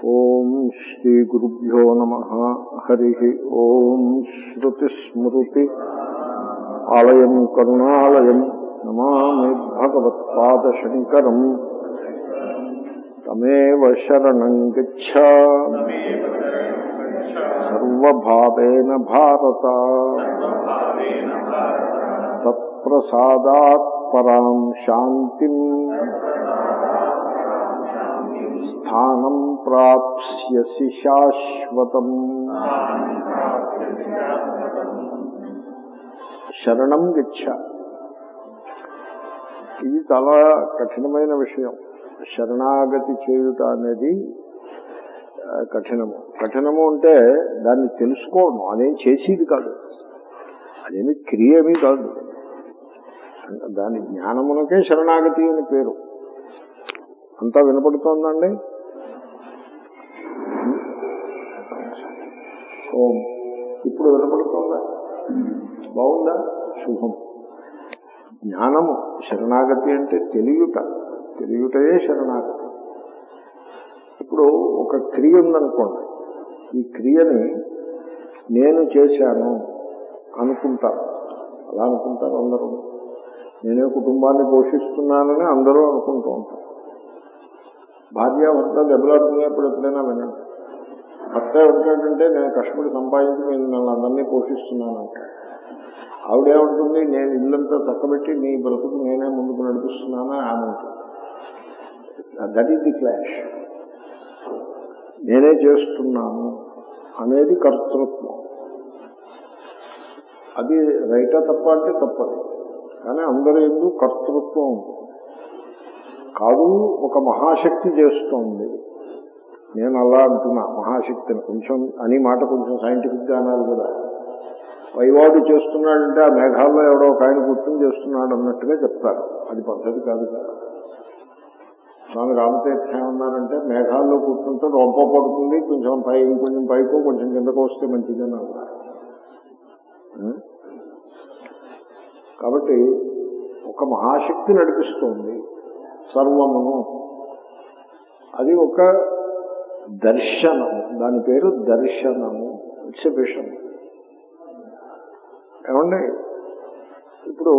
ఓం శ్రీ గురుభ్యో నమ హరి ఓం శ్రుతిస్మృతి ఆలయం కరుణాలయం నమామి భగవత్పాదశంకరం తమేవ శరణం గచ్చ సర్వభావేన భారత తత్ప్రసాదాత్ పరాం శాంతిం స్థానం ప్రాప్స్యసి శాశ్వతం శరణం గచ్చ ఇది చాలా కఠినమైన విషయం శరణాగతి చేయుట అనేది ఆ, కఠినము కఠినము అంటే దాన్ని తెలుసుకోవడం అదేం చేసేది కాదు అదేమి క్రియ ఏమీ కాదు దాని జ్ఞానమునకే శరణాగతి అని పేరు అంతా వినపడుతోందండి ఓం ఇప్పుడు వినపడుతోందా బాగుందా శుభం జ్ఞానము శరణాగతి అంటే తెలియుట తెలియుటయే శరణాగతి ఇప్పుడు ఒక క్రియ ఉందనుకోండి ఈ క్రియని నేను చేశాను అనుకుంటారు అలా అనుకుంటారు అందరూ నేనే కుటుంబాన్ని పోషిస్తున్నానని అందరూ అనుకుంటూ ఉంటారు భార్య భర్త దెబ్బలాడుకునేప్పుడు ఎప్పుడైనా వినండి భర్త ఏమంటాడంటే నేను కష్టపడి సంపాదించి నేను నన్ను అందరినీ పోషిస్తున్నాను అంటాడు ఆవిడేమంటుంది నేను ఇల్లంతా చక్కబెట్టి నీ బ్రతుకు నేనే ముందుకు నడిపిస్తున్నాను ఆమె అంటుంది దట్ ఈస్ ది క్లాష్ నేనే చేస్తున్నాను అనేది కర్తృత్వం అది రైటా తప్ప అంటే తప్పది కానీ అందరూ ఎందుకు కర్తృత్వం ఉంటుంది కాదు ఒక మహాశక్తి చేస్తోంది నేను అలా అంటున్నా మహాశక్తిని కొంచెం అని మాట కొంచెం సైంటిఫిక్ గా అనాలి కదా పైవాడు చేస్తున్నాడంటే ఆ మేఘాల్లో ఎవడో ఒక ఆయన కూర్చొని చేస్తున్నాడు అన్నట్టుగా చెప్తారు అది పద్ధతి కాదు కదా స్వామి రామతీర్థ ఏమన్నారంటే మేఘాల్లో కూర్చుంటే రొంప పడుతుంది కొంచెం పై కొంచెం పైకో కొంచెం కిందకు వస్తే మంచిదని అన్నారు ఉం? కాబట్టి ఒక మహాశక్తి నడిపిస్తోంది సర్వమును అది ఒక దర్శనము దాని పేరు దర్శనము ఇట్స్ విషయం ఏమండి ఇప్పుడు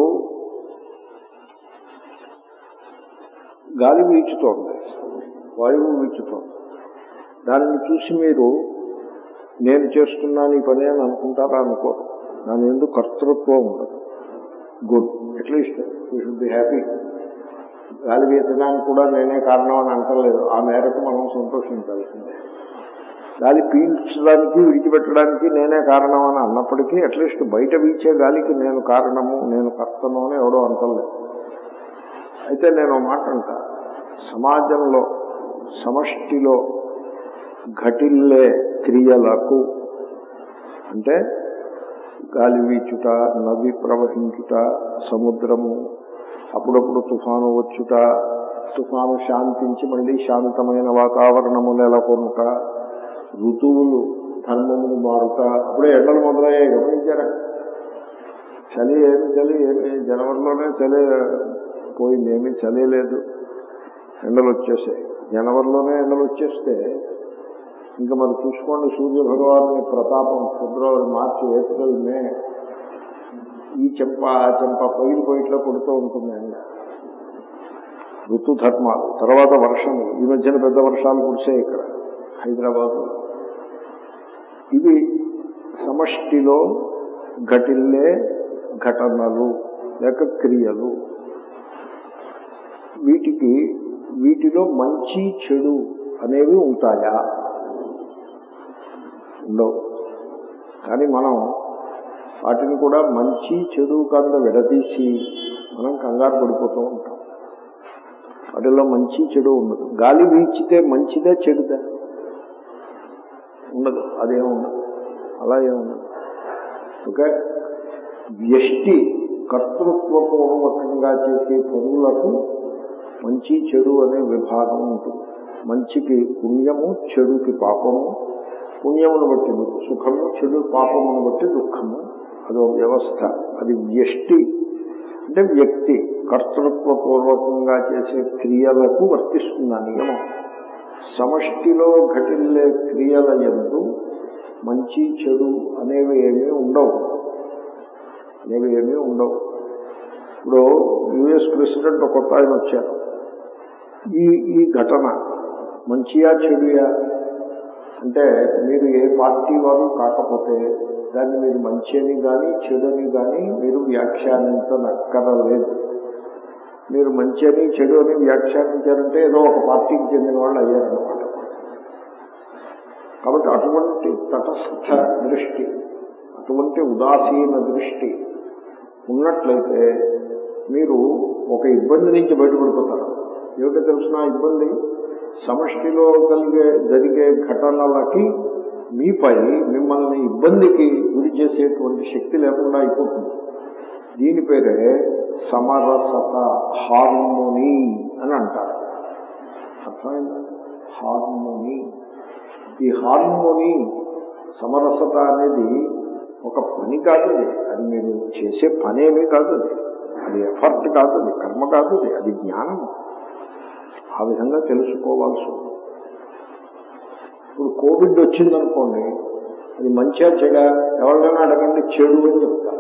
గాలి వీచుతోంది వాయువు వీచుతోంది దానిని చూసి మీరు నేను చేస్తున్నాను ఈ పని అని అనుకుంటారా అనుకోరు దాని ఎందుకు కర్తృత్వం ఉండదు good at least you should be happy గాలి వీచడానికి కూడా నేనే కారణం అని అంటలేదు ఆ మేరకు మనం సంతోషించాల్సిందే గాలి పీల్చడానికి విడిచిపెట్టడానికి నేనే కారణం అని అన్నప్పటికీ అట్లీస్ట్ బయట వీచే గాలికి నేను కారణము నేను కర్తను అని ఎవడో అంటలేదు అయితే నేను ఒక మాట అంట సమాజంలో సమష్టిలో ఘటిల్లే క్రియలకు అంటే గాలి వీచుట నది ప్రవహించుట సముద్రము అప్పుడప్పుడు తుఫాను వచ్చుట తుఫాను శాంతించి మళ్ళీ శాంతమైన వాతావరణము నెలకొనుట ఋతువులు ధర్మములు మారుట అప్పుడే ఎండలు మొదలయ్యాయి గమనించారా చలి ఏమి చలి ఏమి జనవరిలోనే చలి పోయింది ఏమీ చలి లేదు ఎండలు వచ్చేసాయి జనవరిలోనే ఎండలు వచ్చేస్తే ఇంకా మరి చూసుకోండి సూర్య భగవాను ప్రతాపం ఫిబ్రవరి మార్చి ఏప్రిల్ మే ఈ చెంప ఆ చెంప పొయ్యిలు పోయిట్లో కొడుతూ ఉంటుంది ఎండ ఋతుధర్మాలు తర్వాత వర్షములు ఈ మధ్యన పెద్ద వర్షాలు కురిసాయి ఇక్కడ హైదరాబాద్ ఇవి సమష్టిలో ఘటిల్లే ఘటనలు లేక క్రియలు వీటికి వీటిలో మంచి చెడు అనేవి ఉంటాయా ఉండవు కానీ మనం వాటిని కూడా మంచి చెడు కింద విడదీసి మనం కంగారు పడిపోతూ ఉంటాం వాటిలో మంచి చెడు ఉండదు గాలి వీచితే మంచిదే చెడుదా ఉండదు అదేం ఉండదు అలా ఏముండదు ఓకే వ్యష్టి కర్తృత్వపూర్వకంగా చేసే పనులకు మంచి చెడు అనే విభాగం ఉంటుంది మంచికి పుణ్యము చెడుకి పాపము పుణ్యమును బట్టి సుఖము చెడు పాపమును బట్టి దుఃఖము అదో వ్యవస్థ అది వ్యష్టి అంటే వ్యక్తి కర్తృత్వపూర్వకంగా చేసే క్రియలకు వర్తిస్తుంది ఆ నియమం సమష్టిలో ఘటిల్లే క్రియల ఎందు మంచి చెడు అనేవి ఏమీ ఉండవు అనేవి ఏమీ ఉండవు ఇప్పుడు యుఎస్ ప్రెసిడెంట్ ఒక కొత్త ఆయన వచ్చారు ఈ ఈ ఘటన మంచియా చెడుయా అంటే మీరు ఏ పార్టీ వారు కాకపోతే దాన్ని మీరు మంచి అని కానీ చెడు అని కానీ మీరు వ్యాఖ్యానించనక్కరలేదు మీరు మంచి అని చెడు అని వ్యాఖ్యానించారంటే ఏదో ఒక పార్టీకి చెందిన వాళ్ళు అయ్యారనమాట కాబట్టి అటువంటి తటస్థ దృష్టి అటువంటి ఉదాసీన దృష్టి ఉన్నట్లయితే మీరు ఒక ఇబ్బంది నుంచి బయటపడిపోతారు ఏమిటో తెలిసిన ఇబ్బంది సమష్టిలో కలిగే జరిగే ఘటనలకి మీపై మిమ్మల్ని ఇబ్బందికి గురి చేసేటువంటి శక్తి లేకుండా అయిపోతుంది దీని పేరే సమరసత హార్మోనీ అని అంటారు అర్థమైందా హార్మోనీ ఈ హార్మోనీ సమరసత అనేది ఒక పని కాదు అది అది మీరు చేసే పనేమీ కాదు అది అది ఎఫర్ట్ కాదు అది కర్మ కాదు అది అది జ్ఞానం ఆ విధంగా తెలుసుకోవాల్సి ఉంది ఇప్పుడు కోవిడ్ వచ్చిందనుకోండి అది మంచిగా చెడ ఎవరినైనా అడగండి చెడు అని చెప్తారు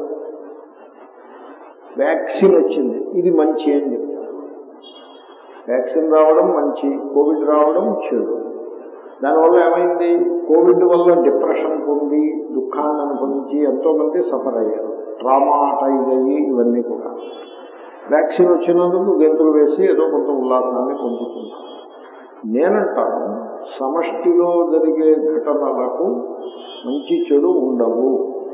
వ్యాక్సిన్ వచ్చింది ఇది మంచి అని చెప్తారు వ్యాక్సిన్ రావడం మంచి కోవిడ్ రావడం చెడు దానివల్ల ఏమైంది కోవిడ్ వల్ల డిప్రెషన్ పొంది దుఃఖాన్ని అనుభవించి ఎంతో మంది సఫర్ అయ్యారు ట్రామాటైజ్ అయ్యి ఇవన్నీ కూడా వ్యాక్సిన్ వచ్చినందుకు గెంతులు వేసి ఏదో కొంత ఉల్లాసాన్ని పొందుతున్నారు నేనంటాను సమష్టిలో జరిగే ఘటనలకు మంచి చెడు ఉండవు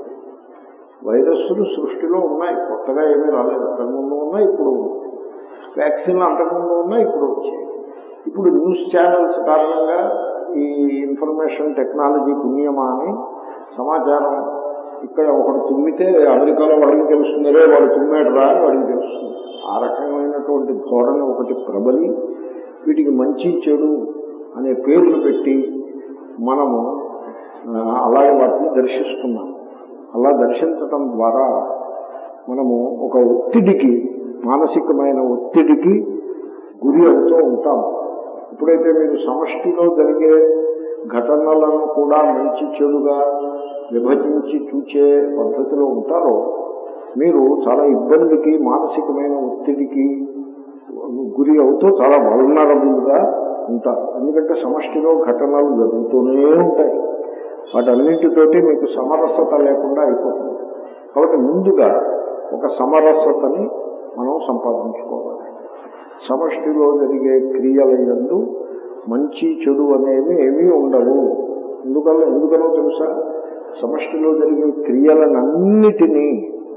వైరస్సులు సృష్టిలో ఉన్నాయి కొత్తగా ఏమీ రాలేదు అంతకుముందు ఉన్నాయి ఇప్పుడు వ్యాక్సిన్లు అంతకుముందు ఉన్నాయి ఇప్పుడు వచ్చాయి ఇప్పుడు న్యూస్ ఛానల్స్ కారణంగా ఈ ఇన్ఫర్మేషన్ టెక్నాలజీ పుణ్యమా అని సమాచారం ఇక్కడ ఒకడు తుమ్మితే అమెరికాలో వాడికి తెలుస్తుందరే వాడు తుమ్మాడు రా అని వాడికి తెలుస్తుంది ఆ రకమైనటువంటి ధోరణి ఒకటి ప్రబలి వీటికి మంచి చెడు అనే పేర్లు పెట్టి మనము ఆ, అలాగే వాటిని దర్శిస్తున్నాం అలా దర్శించటం ద్వారా మనము ఒక ఒత్తిడికి మానసికమైన ఒత్తిడికి గురి అవుతూ ఉంటాం ఎప్పుడైతే మీరు సమష్టిలో జరిగే ఘటనలను కూడా మంచి చెడుగా విభజించి చూచే పద్ధతిలో ఉంటారో మీరు చాలా ఇబ్బందికి మానసికమైన ఒత్తిడికి గురి అవుతూ చాలా వల్నరబుల్గా ఉంటారు ఎందుకంటే సమష్టిలో ఘటనలు జరుగుతూనే ఉంటాయి వాటన్నింటితోటి మీకు సమరసత లేకుండా అయిపోతుంది కాబట్టి ముందుగా ఒక సమరసతని మనం సంపాదించుకోవాలి సమష్టిలో జరిగే క్రియల యందు మంచి చెడు అనేవి ఏమీ ఉండవు ఎందుకల్ల ఎందుకనో తెలుసా సమష్టిలో జరిగే క్రియలనన్నిటినీ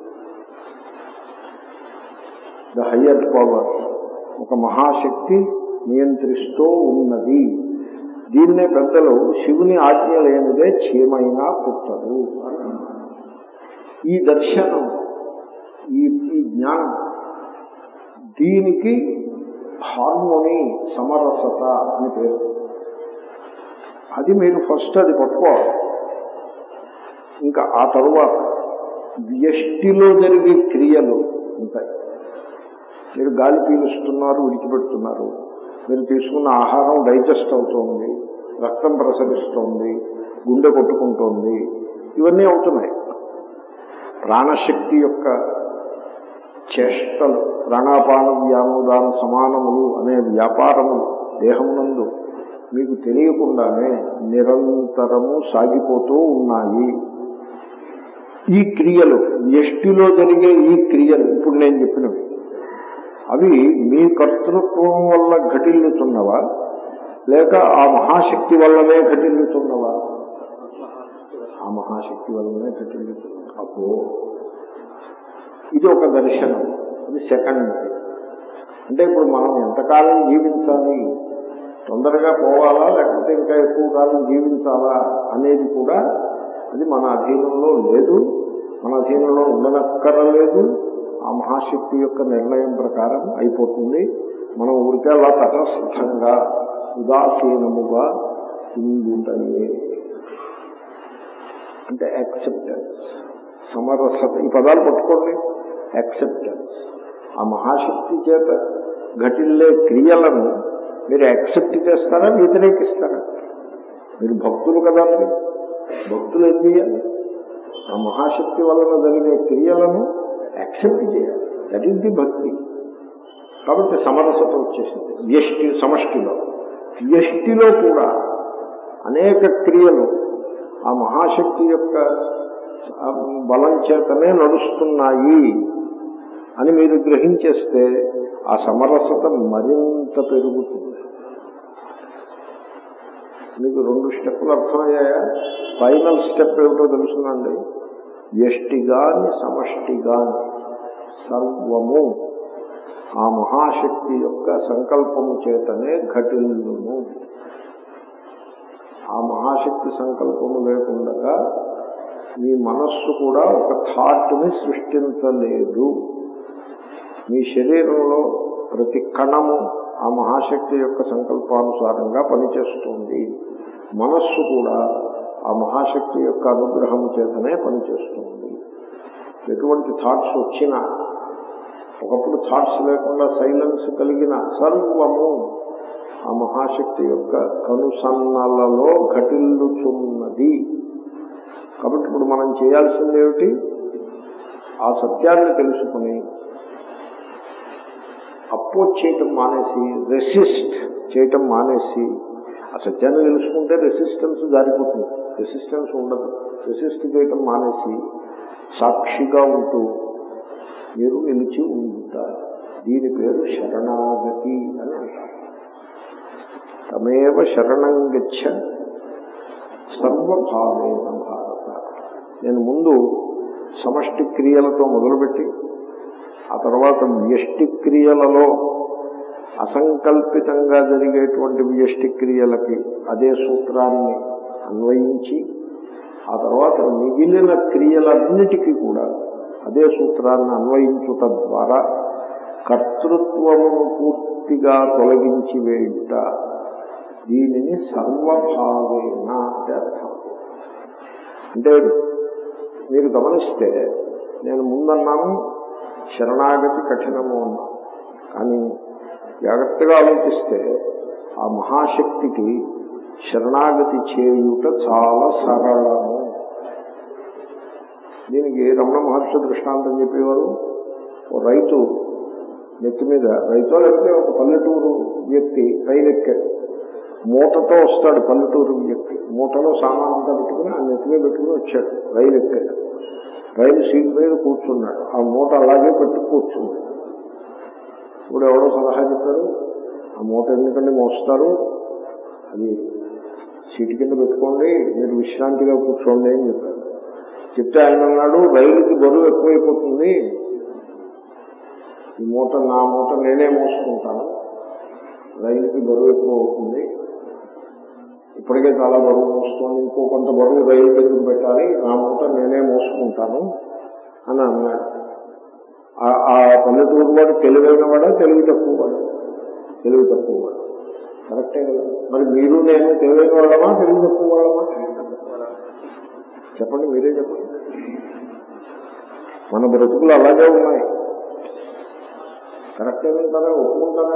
ద హయ్యర్ పవర్ ఒక మహాశక్తి నియంత్రిస్తూ ఉన్నది దీన్నే పెద్దలు శివుని ఆజ్ఞ లేనిదే చీమైనా పుట్టదు అని అన్నారు. ఈ దర్శనం ఈ ఈ జ్ఞానం దీనికి హార్మోని సమరసత అని పేరు అది మీరు ఫస్ట్ అది పట్టుకోవాలి ఇంకా ఆ తరువాత వ్యష్టిలో జరిగే క్రియలు ఉంటాయి మీరు గాలి పీలుస్తున్నారు విడిచిపెడుతున్నారు మీరు తీసుకున్న ఆహారం డైజెస్ట్ అవుతోంది రక్తం ప్రసరిస్తోంది గుండె కొట్టుకుంటోంది ఇవన్నీ అవుతున్నాయి ప్రాణశక్తి యొక్క చేష్టలు ప్రాణాపాన వ్యామోదాన సమానములు అనే వ్యాపారములు దేహమునందు మీకు తెలియకుండానే నిరంతరము సాగిపోతూ ఉన్నాయి ఈ క్రియలు ఎష్టిలో జరిగే ఈ క్రియలు ఇప్పుడు నేను చెప్పినవి అవి మీ కర్తృత్వం వల్ల ఘటిల్లుతున్నవా లేక ఆ మహాశక్తి వల్లనే ఘటిల్లుతున్నవా ఆ మహాశక్తి వల్లనే ఘటిల్లుతున్నవా అబ్బో ఇది ఒక దర్శనం ఇది సెకండ్ అంటే ఇప్పుడు మనం ఎంతకాలం జీవించాలి తొందరగా పోవాలా లేకపోతే ఇంకా ఎక్కువ కాలం జీవించాలా అనేది కూడా అది మన అధీనంలో లేదు మన అధీనంలో ఉండనక్కరలేదు ఆ మహాశక్తి యొక్క నిర్ణయం ప్రకారం అయిపోతుంది మనం ఊరికే అలా తటస్థంగా ఉదాసీనముగా ఉండుంటాయి అంటే యాక్సెప్టెన్స్ సమరసత ఈ పదాలు పట్టుకోండి యాక్సెప్టెన్స్ ఆ మహాశక్తి చేత ఘటిల్లే క్రియలను మీరు యాక్సెప్ట్ చేస్తారా వ్యతిరేకిస్తారా మీరు భక్తులు కదా మరి భక్తులు ఏం చేయాలి ఆ మహాశక్తి వలన జరిగే క్రియలను యాక్సెప్ట్ చేయాలి దట్ ఈస్ ది భక్తి కాబట్టి సమరసత వచ్చేసింది వ్యష్టి సమష్టిలో వ్యష్టిలో కూడా అనేక క్రియలు ఆ మహాశక్తి యొక్క బలం చేతనే నడుస్తున్నాయి అని మీరు గ్రహించేస్తే ఆ సమరసత మరింత పెరుగుతుంది మీకు రెండు స్టెప్పులు అర్థమయ్యాయా ఫైనల్ స్టెప్ ఏమిటో తెలుసునండి వ్యష్టిగాని సమష్టిగాని సర్వము ఆ మహాశక్తి యొక్క సంకల్పము చేతనే ఘటిల్లును ఆ మహాశక్తి సంకల్పము లేకుండా మీ మనస్సు కూడా ఒక థాట్ని సృష్టించలేదు మీ శరీరంలో ప్రతి కణము ఆ మహాశక్తి యొక్క సంకల్పానుసారంగా పనిచేస్తుంది మనస్సు కూడా ఆ మహాశక్తి యొక్క అనుగ్రహం చేతనే పనిచేస్తుంది ఎటువంటి థాట్స్ వచ్చినా ఒకప్పుడు థాట్స్ లేకుండా సైలెన్స్ కలిగిన సర్వము ఆ మహాశక్తి యొక్క కనుసన్నలలో ఘటిల్లుచున్నది కాబట్టి ఇప్పుడు మనం చేయాల్సింది ఏమిటి ఆ సత్యాన్ని తెలుసుకుని అపోజ్ చేయటం మానేసి రెసిస్ట్ చేయటం మానేసి ఆ సత్యాన్ని తెలుసుకుంటే రెసిస్టెన్స్ జారిపోతుంది రెసిస్టెన్స్ ఉండదు రెసిస్ట్ చేయటం మానేసి సాక్షిగా ఉంటూ మీరు నిలిచి ఉంటారు దీని పేరు శరణాగతి అని అంటారు తమేవ శరణం గచ్చ సర్వభావేన భారత నేను ముందు సమష్టి క్రియలతో మొదలుపెట్టి ఆ తర్వాత వ్యష్టి క్రియలలో అసంకల్పితంగా జరిగేటువంటి వ్యష్టి క్రియలకి అదే సూత్రాన్ని అన్వయించి ఆ తర్వాత మిగిలిన క్రియలన్నిటికీ కూడా అదే సూత్రాన్ని అన్వయించుట ద్వారా కర్తృత్వమును పూర్తిగా తొలగించి వేయుట దీనిని సర్వభావేన అంటే అర్థం అంటే మీరు గమనిస్తే నేను ముందన్నాను శరణాగతి కఠినము అన్నాను కానీ జాగ్రత్తగా ఆలోచిస్తే ఆ మహాశక్తికి శరణాగతి చేయుట చాలా సరళము దీనికి రమణ మహర్షి దృష్టాంతం చెప్పేవారు ఓ రైతు నెత్తి మీద రైతు లేకపోతే ఒక పల్లెటూరు వ్యక్తి రైలు ఎక్కాడు మూటతో వస్తాడు పల్లెటూరు వ్యక్తి మూటలో సామాన్ అంతా పెట్టుకుని ఆ నెత్తి మీద పెట్టుకుని వచ్చాడు రైలు ఎక్కాడు రైలు సీట్ మీద కూర్చున్నాడు ఆ మూట అలాగే పెట్టి కూర్చున్నాడు ఇప్పుడు ఎవరో సలహా చెప్పారు ఆ మూట ఎందుకంటే మోస్తారు అది సీటు కింద పెట్టుకోండి మీరు విశ్రాంతిగా కూర్చోండి అని చెప్పారు చెప్తే ఆయన అన్నాడు రైలుకి బరువు ఎక్కువైపోతుంది ఈ మూట నా మూట నేనే మోసుకుంటాను రైలుకి బరువు ఎక్కువ అవుతుంది ఇప్పటికే చాలా బరువు మోస్తుంది ఇంకో కొంత బరువు రైలు దగ్గర పెట్టాలి నా మూట నేనే మోసుకుంటాను అని అన్నాడు ఆ పల్లెటూరు వాడు తెలివైన వాడా తెలివి తక్కువ వాడు తెలివి తక్కువ వాడు కరెక్టే కదా మరి మీరు నేను తెలివైన వాళ్ళమా తెలివి తక్కువ వాళ్ళమా చెప్పండి మీరే చెప్పండి మన బ్రతుకులు అలాగే ఉన్నాయి కరెక్టేనంటారా ఒప్పుకుంటారా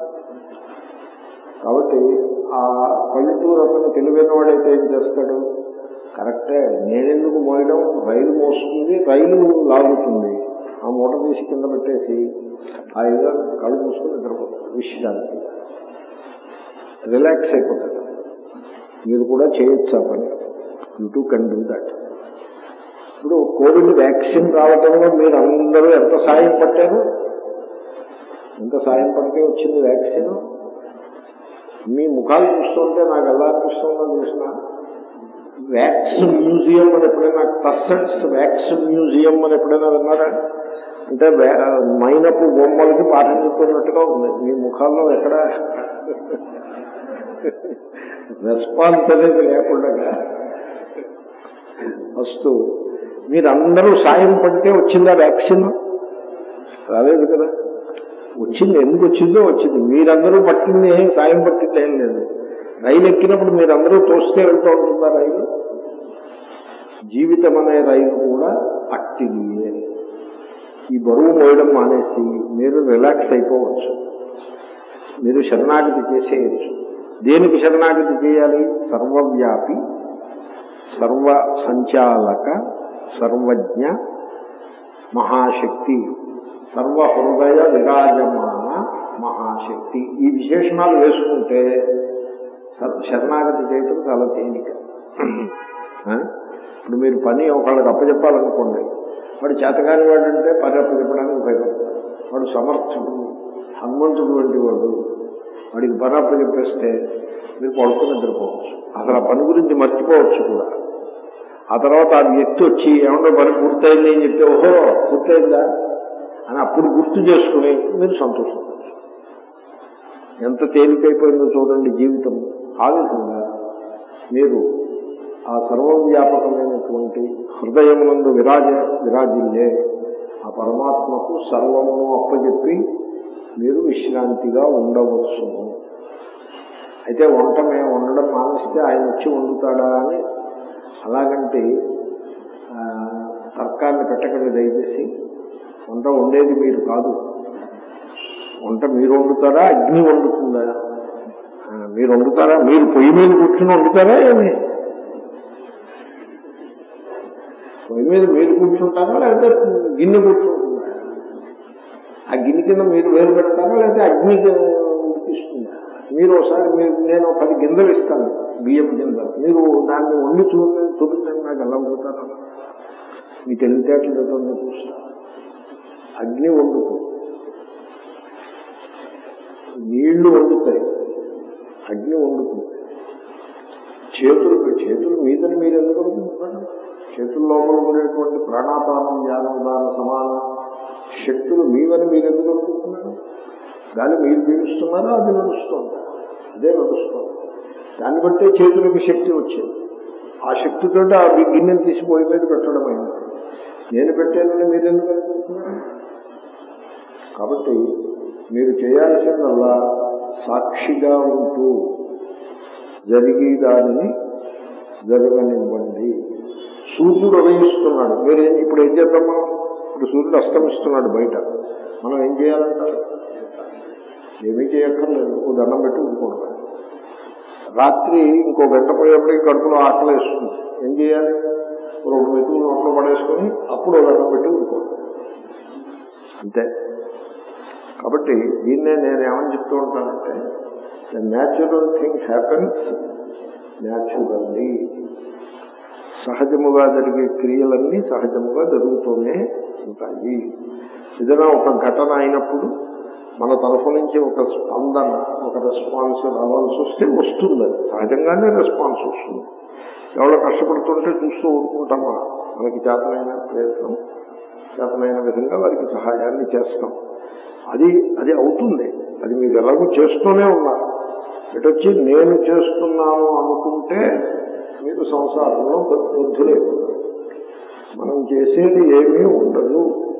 కాబట్టి ఆ పల్లెటూరు అతను తెలివైన వాడైతే ఏం చేస్తాడు కరెక్టే నేనెందుకు మోయడం రైలు మోస్తుంది రైలు లాగుతుంది ఆ మూట తీసి కింద పెట్టేసి హాయిగా కళ్ళు మూసుకొని నిద్రపోతాడు విశ్రాంతి రిలాక్స్ అయిపోతాడు మీరు కూడా చేయొచ్చు ఆ పని you too can do that ఇప్పుడు కోవిడ్ వ్యాక్సిన్ రావడంలో మీరు అందరూ ఎంత సాయం పట్టారు ఎంత సాయం పడితే వచ్చింది వ్యాక్సిన్ మీ ముఖాలు చూస్తుంటే నాకు ఎలా అనిపిస్తుందో తెలిసిన వ్యాక్స్ మ్యూజియం అని ఎప్పుడైనా టస్సెట్స్ వ్యాక్స్ మ్యూజియం అని ఎప్పుడైనా విన్నారా అంటే మైనపు బొమ్మలకి పాఠం చెప్తున్నట్టుగా ఉంది మీ ముఖాల్లో ఎక్కడ రెస్పాన్స్ అనేది లేకుండా వస్తూ మీరందరూ సాయం పడితే వచ్చిందా వ్యాక్సిన్ రాలేదు కదా వచ్చింది ఎందుకు వచ్చిందో వచ్చింది మీరందరూ పట్టింది ఏం సాయం పట్టింది ఏం లేదు రైలు ఎక్కినప్పుడు మీరందరూ తోస్తే వెళ్తూ ఉంటుందా రైలు జీవితం అనే రైలు కూడా అట్టిది ఈ బరువు మోయడం మానేసి మీరు రిలాక్స్ అయిపోవచ్చు మీరు శరణాగతి చేసేయచ్చు దేనికి శరణాగతి చేయాలి సర్వవ్యాపి సర్వ సంచాలక సర్వజ్ఞ మహాశక్తి సర్వ హృదయ విరాజమాన మహాశక్తి ఈ విశేషణాలు వేసుకుంటే సర్- శరణాగతి చేయటం చాలా తేలిక ఆ? ఇప్పుడు మీరు పని ఒకళ్ళకి అప్పచెప్పాలనుకోండి వాడు చేతకాని వాడంటే పని అప్పచెప్పడానికి భయపడతాడు వాడు సమర్థుడు హనుమంతుడు వంటి వాడు వాడికి పని అప్పచెప్పేస్తే మీరు పడుకుని నిద్రపోవచ్చు అసలు ఆ పని గురించి మర్చిపోవచ్చు కూడా ఆ తర్వాత ఆ వ్యక్తి వచ్చి ఏమన్నా పని పూర్తయింది అని చెప్తే ఓహో పూర్తయిందా అని అప్పుడు గుర్తు చేసుకుని మీరు సంతోషపడచ్చు ఎంత తేలికైపోయిందో చూడండి జీవితం ఆ విధంగా మీరు ఆ సర్వవ్యాపకమైనటువంటి హృదయమునందు విరాజ విరాజిల్లే ఆ పరమాత్మకు సర్వమును అప్పచెప్పి మీరు విశ్రాంతిగా ఉండవచ్చును అయితే వంట మేము వండడం మానేస్తే ఆయన వచ్చి వండుతాడా అని అలాగంటే ఆ, తర్కాన్ని పెట్టకండి దయచేసి వంట వండేది మీరు కాదు వంట మీరు వండుతారా అగ్ని వండుతుందా ఆ, మీరు వండుతారా మీరు పొయ్యి మీద కూర్చుని వండుతారా ఏమి పొయ్యి మీద మీరు కూర్చుంటారా లేకపోతే గిన్నె కూర్చుంటుందా ఆ గిన్నె కింద మీరు వేరు పెడతారా లేకపోతే అగ్ని ఉడికిస్తుందా మీరు ఒకసారి మీరు నేను పది గింజలు ఇస్తాను బియ్యం గింజలు మీరు దాన్ని వండి చూ చూపించండి నాకు ఎలా వండుతారా మీ తెలివితేటలు ఏదో నేను చూస్తా అగ్ని వండుతుంది నీళ్లు వండుతాయి అగ్ని వండుతుంది చేతులు చేతులు మీదని మీరు ఎందుకు అనుకుంటున్నారు చేతుల లోపల ఉండేటువంటి ప్రాణాపానం జ్ఞానోదాన సమాన శక్తులు మీవని మీరు ఎందుకు అనుకుంటున్నారు గాలి మీరు పీలుస్తున్నారో అది నడుస్తుంది అదే నడుస్తుంది దాన్ని బట్టే చేతులకి శక్తి వచ్చింది ఆ శక్తితో ఆ గిన్నెని తీసిపోయి మీద పెట్టడం అయింది నేను పెట్టానని మీరు ఎందుకు అనుకుంటున్నారు కాబట్టి మీరు చేయాల్సిందల్లా సాక్షిగా ఉంటూ జరిగి దానిని జరగనివ్వండి సూర్యుడు ఉదయిస్తున్నాడు మీరు ఏం- ఇప్పుడు ఏం చేద్దాం మనం ఇప్పుడు సూర్యుడు అస్తమిస్తున్నాడు బయట మనం ఏం చేయాలంటారు ఏమీ చేయక్కర్లేదు ఓ దండం పెట్టి ఊరుకోవడం రాత్రి ఇంకో గంట పోయేప్పటికి కడుపులో ఆకలి వేస్తుంది ఏం చేయాలి ఓ రెండు మెతులు నోట్లో పడేసుకొని అప్పుడు ఓ దండం పెట్టి ఊరుకోవడం అంతే కాబట్టి దీన్నే నేను ఏమని చెప్తూ ఉంటానంటే the natural thing happens naturally సహజముగా జరిగే క్రియలన్నీ సహజముగా జరుగుతూనే ఉంటాయి ఏదైనా ఒక ఘటన అయినప్పుడు మన తరఫు నుంచి ఒక స్పందన ఒక రెస్పాన్స్ రావాల్సి వస్తే వస్తుంది అది సహజంగానే రెస్పాన్స్ వస్తుంది ఎవరో కష్టపడుతుంటే చూస్తూ ఊరుకుంటామా మనకి చేతనైన ప్రయత్నం చేతనైన విధంగా వారికి సహాయాన్ని చేస్తాం అది అది అవుతుంది అది మీరు ఎలాగో చేస్తూనే ఉన్నారు ఇటొచ్చి నేను చేస్తున్నాను అనుకుంటే మీరు సంసారంలో బుద్ధులేదు మనం చేసేది ఏమీ ఉండదు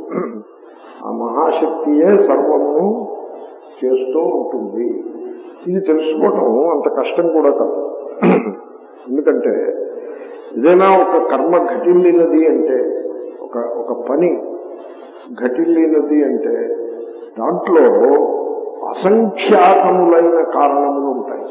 ఆ మహాశక్తియే సర్వమును చేస్తూ ఉంటుంది ఇది తెలుసుకోవటం అంత కష్టం కూడా కాదు ఎందుకంటే ఏదైనా ఒక కర్మ ఘటిల్లినది అంటే ఒక ఒక పని ఘటిల్లినది అంటే దాంట్లో అసంఖ్యాకములైన కారణములు ఉంటాయి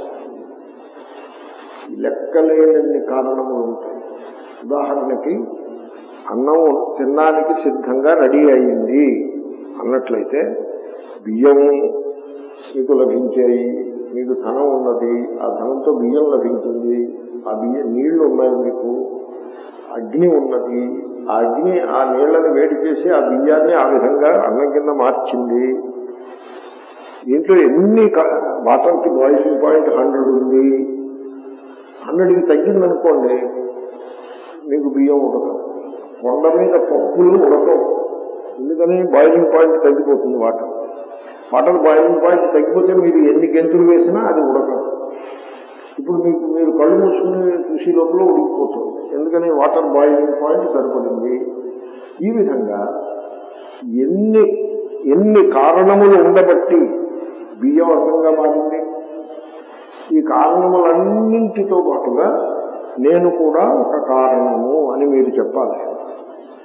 లెక్కలేనన్ని కారణములు ఉంటాయి ఉదాహరణకి అన్నం తినడానికి సిద్ధంగా రెడీ అయింది అన్నట్లయితే బియ్యము మీకు లభించాయి మీకు ధనం ఉన్నది ఆ ధనంతో బియ్యం లభించింది ఆ బియ్యం నీళ్లు ఉన్నాయి మీకు అగ్ని ఉన్నది ఆ అగ్ని ఆ నీళ్లను వేడి చేసి ఆ బియ్యాన్ని ఆ విధంగా అన్నం కింద మార్చింది దీంట్లో ఎన్ని వాటర్కి బాయిలింగ్ పాయింట్ హండ్రెడ్ ఉంది హండ్రెడ్కి తగ్గిందనుకోండి మీకు బియ్యం ఉడకదు కొండ మీద పప్పులు ఉడకవు ఎందుకని బాయిలింగ్ పాయింట్ తగ్గిపోతుంది వాటర్ వాటర్ బాయిలింగ్ పాయింట్ తగ్గిపోతే మీరు ఎన్ని గెంతులు వేసినా అది ఉడకదు ఇప్పుడు మీకు మీరు కళ్ళు మూసుకుని చూసి లోపల ఉడికిపోతుంది ఎందుకని వాటర్ బాయిలింగ్ పాయింట్ సరిపడింది ఈ విధంగా ఎన్ని ఎన్ని కారణములు ఉండబట్టి బియ్యం అర్థంగా మారింది ఈ కారణములన్నింటితో పాటుగా నేను కూడా ఒక కారణము అని మీరు చెప్పాలి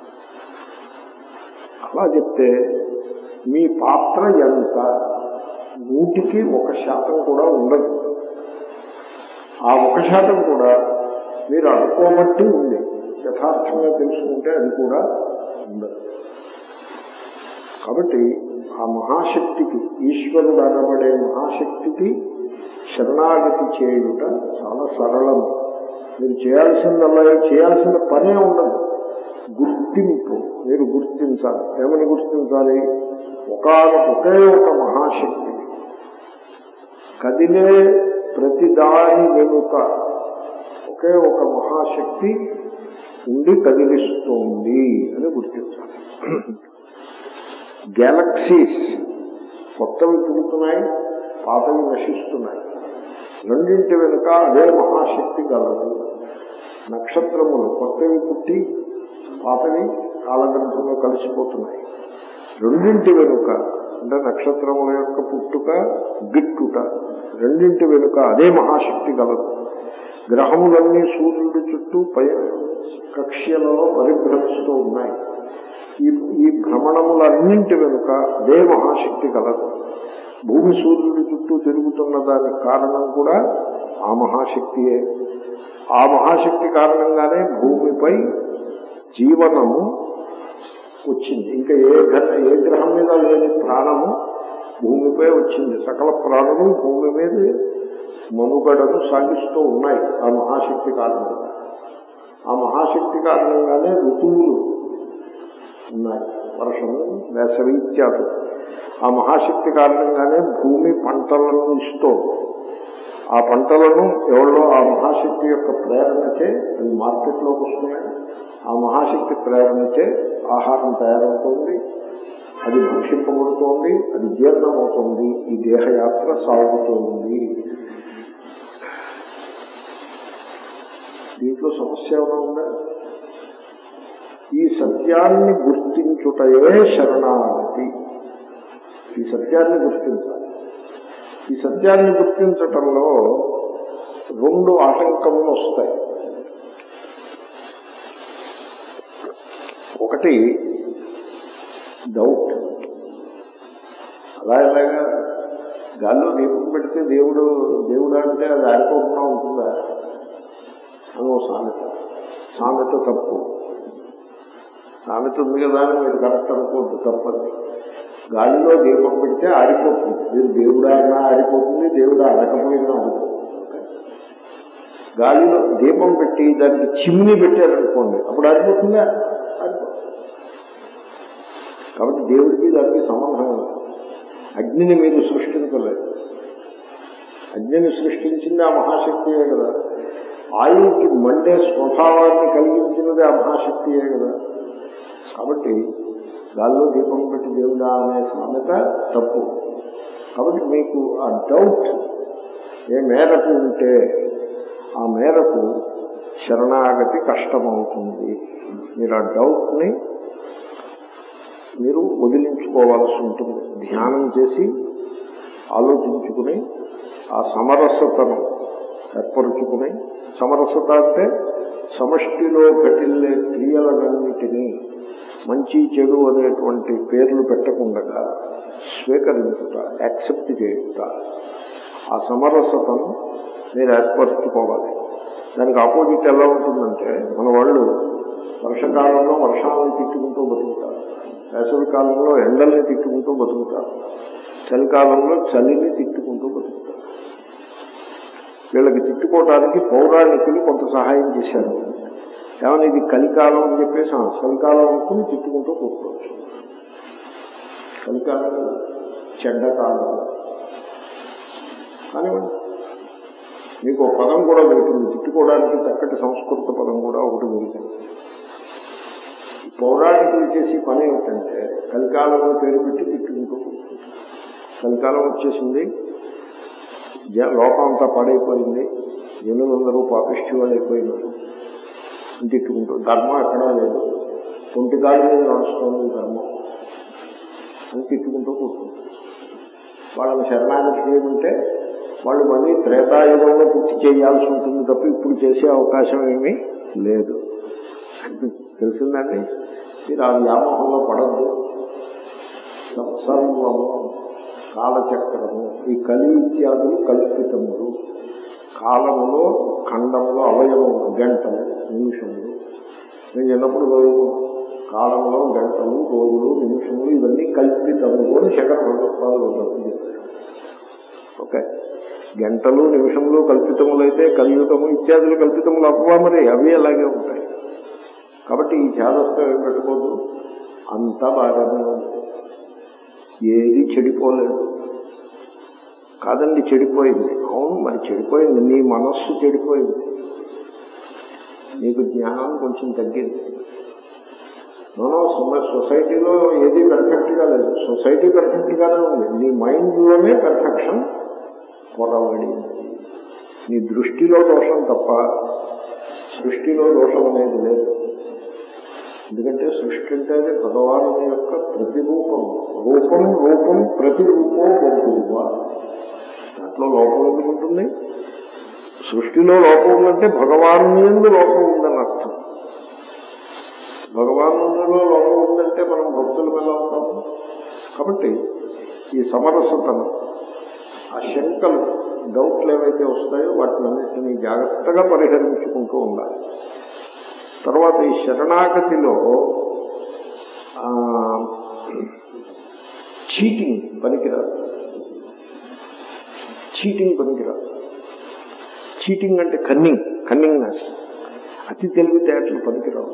అలా చెప్తే మీ పాత్ర ఎంత నూటికి ఒక శాతం కూడా ఉండదు ఆ ఒక శాతం కూడా మీరు అనుకోబట్టి ఉంది యథార్థంగా తెలుసుకుంటే అది కూడా ఉండదు కాబట్టి ఆ మహాశక్తికి ఈశ్వరుడు అనబడే మహాశక్తికి శరణాగతి చేయుట చాలా సరళము మీరు చేయాల్సిందల్లా చేయాల్సిన పనే ఉండదు గుర్తింపు మీరు గుర్తించాలి ఏమని గుర్తించాలి ఒక ఒకే ఒక మహాశక్తి కదిలే ప్రతిదాని వెనుక ఒకే ఒక మహాశక్తి ఉండి కదిలిస్తోంది అని గుర్తించాలి గ్యాలక్సీస్ కొత్తవి పుడుతున్నాయి పాతవి నశిస్తున్నాయి రెండింటి వెనుక అదే మహాశక్తి గలదు నక్షత్రములు కొత్తవి పుట్టి పాతవి కాలగర్భంలో కలిసిపోతున్నాయి రెండింటి వెనుక అంటే నక్షత్రముల యొక్క పుట్టుక గిట్టుట రెండింటి వెనుక అదే మహాశక్తి గలదు గ్రహములన్నీ సూర్యుడి చుట్టూ పై కక్ష్యలలో పరిభ్రమిస్తూ ఉన్నాయి ఈ ఈ భ్రమణములన్నింటి వెనుక అదే మహాశక్తి కలదు భూమి సూర్యుడి చుట్టూ తిరుగుతున్న దానికి కారణం కూడా ఆ మహాశక్తియే ఆ మహాశక్తి కారణంగానే భూమిపై జీవనము వచ్చింది ఇంకా ఏ గ్రహ ఏ గ్రహం మీద లేని ప్రాణము భూమిపై వచ్చింది సకల ప్రాణులు భూమి మీద మనుగడను సాగిస్తూ ఉన్నాయి ఆ మహాశక్తి కారణంగా ఆ మహాశక్తి కారణంగానే ఋతువులు ఉన్నాయి వర్షము వేసవి ఇత్యాదు ఆ మహాశక్తి కారణంగానే భూమి పంటలను ఇస్తూ ఆ పంటలను ఎవరో ఆ మహాశక్తి యొక్క ప్రేరణచే అవి మార్కెట్లోకి వస్తున్నాయి ఆ మహాశక్తి ప్రేరణచే ఆహారం తయారవుతోంది అది భక్షింపబడుతోంది అది జీర్ణమవుతోంది ఈ దేహయాత్ర సాగుతోంది దీంట్లో సమస్య ఏమైనా ఉందా ఈ సత్యాన్ని గుర్తించుటయే శరణాగతి ఈ సత్యాన్ని గుర్తించాలి ఈ సత్యాన్ని గుర్తించటంలో రెండు ఆటంకములు వస్తాయి ఒకటి డౌట్ అలా ఎలాగా గాల్లో దీపం పెడితే దేవుడు దేవుడు అంటే అది ఆరిపోకుండా ఉంటుందా అని ఓ సామెత సామెత తప్పు సామెత ఉంది కదా అని మీరు కరెక్ట్ అనుకోవద్దు తప్పని గాలిలో దీపం పెడితే ఆరిపోతుంది మీరు దేవుడు అయినా ఆరిపోతుంది దేవుడు అనకపోయినా ఆరిపోతుంది గాలిలో దీపం పెట్టి దానికి చిమ్ని పెట్టారనుకోండి అప్పుడు ఆరిపోతుందా ఆరిపోతుంది కాబట్టి దేవుడికి దానికి సంబంధం లేదు అగ్నిని మీరు సృష్టించలేదు అగ్నిని సృష్టించింది ఆ మహాశక్తియే కదా ఆయువుకి మండే స్వభావాన్ని కలిగించినది ఆ మహాశక్తియే కదా కాబట్టి గాల్లో దీపం పెట్టి దేవుడా అనే సామెత తప్పు కాబట్టి మీకు ఆ డౌట్ ఏ మేరకు ఉంటే ఆ మేరకు శరణాగతి కష్టమవుతుంది మీరు ఆ డౌట్ని మీరు వదిలించుకోవాల్సి ఉంటుంది ధ్యానం చేసి ఆలోచించుకుని ఆ సమరసతను ఏర్పరుచుకుని సమరసత అంటే సమష్టిలో పెట్టిల్లే క్రియలన్నిటినీ మంచి చెడు అనేటువంటి పేర్లు పెట్టకుండా స్వీకరించుట యాక్సెప్ట్ చేయుట ఆ సమరసతను మీరు ఏర్పరచుకోవాలి దానికి ఆపోజిట్ ఎలా ఉంటుందంటే మన వాళ్ళు వర్షకాలంలో వర్షాలను తిట్టుకుంటూ బతుకుతారు వేసవి కాలంలో ఎండల్ని తిట్టుకుంటూ బతుకుతారు చలికాలంలో చలిని తిట్టుకుంటూ బతుకుతారు వీళ్ళకి తిట్టుకోవడానికి పౌరాణికులు కొంత సహాయం చేశారు ఏమన్నా ఇది కలికాలం అని చెప్పేసి ఆ, చలికాలం అనుకుని తిట్టుకుంటూ కూర్చోవచ్చు కలికాలం చెడ్డకాలం కానివ్వండి మీకు ఒక పదం కూడా దొరికింది తిట్టుకోవడానికి చక్కటి సంస్కృత పదం కూడా ఒకటి దొరికింది ఈ పౌరాణికులు చేసే పని ఏమిటంటే కలికాలంలో పేరు పెట్టి తిట్టుకుంటూ కూర్చుంటారు. కలికాలం వచ్చేసింది జ- లోకం అంతా పాడైపోయింది జనులందరూ పాపిష్టి వాళ్ళు అయిపోయినారు అని తిట్టుకుంటూ ధర్మం ఎక్కడా లేదు ఒంటి కాలు మీద నడుస్తుంది ధర్మం అని తిట్టుకుంటూ కూర్చుంటారు వాళ్ళని శరణాగతి చేయమంటే వాళ్ళు మళ్ళీ త్రేతాయుగంలో పూర్తి చేయాల్సి ఉంటుంది తప్ప ఇప్పుడు చేసే అవకాశం ఏమీ లేదు తెలిసిందండి మీరు ఆ వ్యామోహంలో పడద్దు సర్వము కాలచక్రము ఈ కలి ఇత్యాదులు కల్పితములు కాలములో ఖండములో అవయవము గంటలు నిమిషములు నేను చిన్నప్పుడు చదువుకున్నాను కాలంలో గంటలు రోజులు నిమిషములు ఇవన్నీ కల్పితములు అని శంకర భగవత్పాదులు చెప్పారు ఓకే గంటలు నిమిషములు కల్పితములైతే కలియుగము ఇత్యాదులు కల్పితములు అవ్వా మరి అవి అలాగే ఉంటాయి కాబట్టి ఈ ఛాదస్థం ఏం పెట్టుకోదు అంతా బాగానే ఉంది ఏది చెడిపోలేదు కాదండి చెడిపోయింది అవును మరి చెడిపోయింది నీ మనస్సు చెడిపోయింది నీకు జ్ఞానం కొంచెం తగ్గింది మనం సొసైటీలో ఏది పర్ఫెక్ట్ గా లేదు సొసైటీ పర్ఫెక్ట్ గానే ఉంది నీ మైండ్లోనే పర్ఫెక్షన్ పొరబడింది నీ దృష్టిలో దోషం తప్ప సృష్టిలో దోషం అనేది లేదు ఎందుకంటే సృష్టి అంటే అది భగవాను యొక్క ప్రతిరూపం రూపం రూపం ప్రతిరూపం బహువ దాంట్లో లోపం ఎందుకు ఉంటుంది సృష్టిలో లోపం ఉందంటే భగవాను ఎందు లోపం ఉందని అర్థం భగవానులో లోపం ఉందంటే మనం భక్తులు ఎలా ఉంటాము కాబట్టి ఈ సమరసతను ఆ శంకలు డౌట్లు ఏవైతే వస్తాయో వాటినన్నింటినీ జాగ్రత్తగా పరిహరించుకుంటూ ఉండాలి తర్వాత ఈ శరణాగతిలో చీటింగ్ పనికిరాదు చీటింగ్ పనికిరాదు చీటింగ్ అంటే కన్నింగ్ కన్నింగ్నెస్ అతి తెలివితేటలు పనికిరావు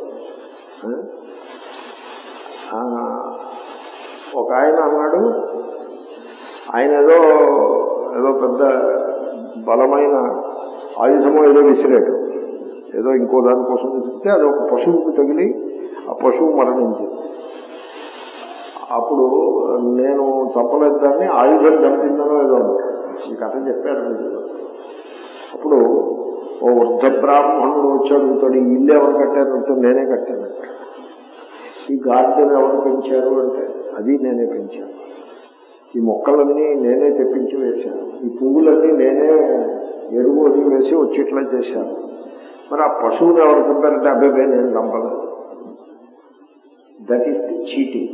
ఒక ఆయన అన్నాడు ఆయన ఏదో ఏదో పెద్ద బలమైన ఆయుధమో ఏదో విసిరాడు ఏదో ఇంకో దానికోసం విసిరితే అది ఒక పశువుకు తగిలి ఆ పశువు మరణించింది అప్పుడు నేను చంపలేదు దాన్ని ఆయుధం చంపిందనో ఏదో ఈ కథ చెప్పారు మీరు అప్పుడు ఓ వృద్ధ బ్రాహ్మణుడు వచ్చి అడుగుతాడు ఈ ఇల్లు ఎవరు కట్టారు అంటే నేనే కట్టాను ఈ గార్డెన్ ఎవరు పెంచారు అంటే అది నేనే పెంచాను ఈ మొక్కలన్నీ నేనే తెప్పించి వేశాను ఈ పువ్వులన్నీ నేనే ఎరువు అది వేసి వచ్చేట్లా చేశాను మరి ఆ పశువుని ఎవరు చంపారంటే అబ్బాయి నేను చంపలేదు దట్ ఈస్ ది చీటింగ్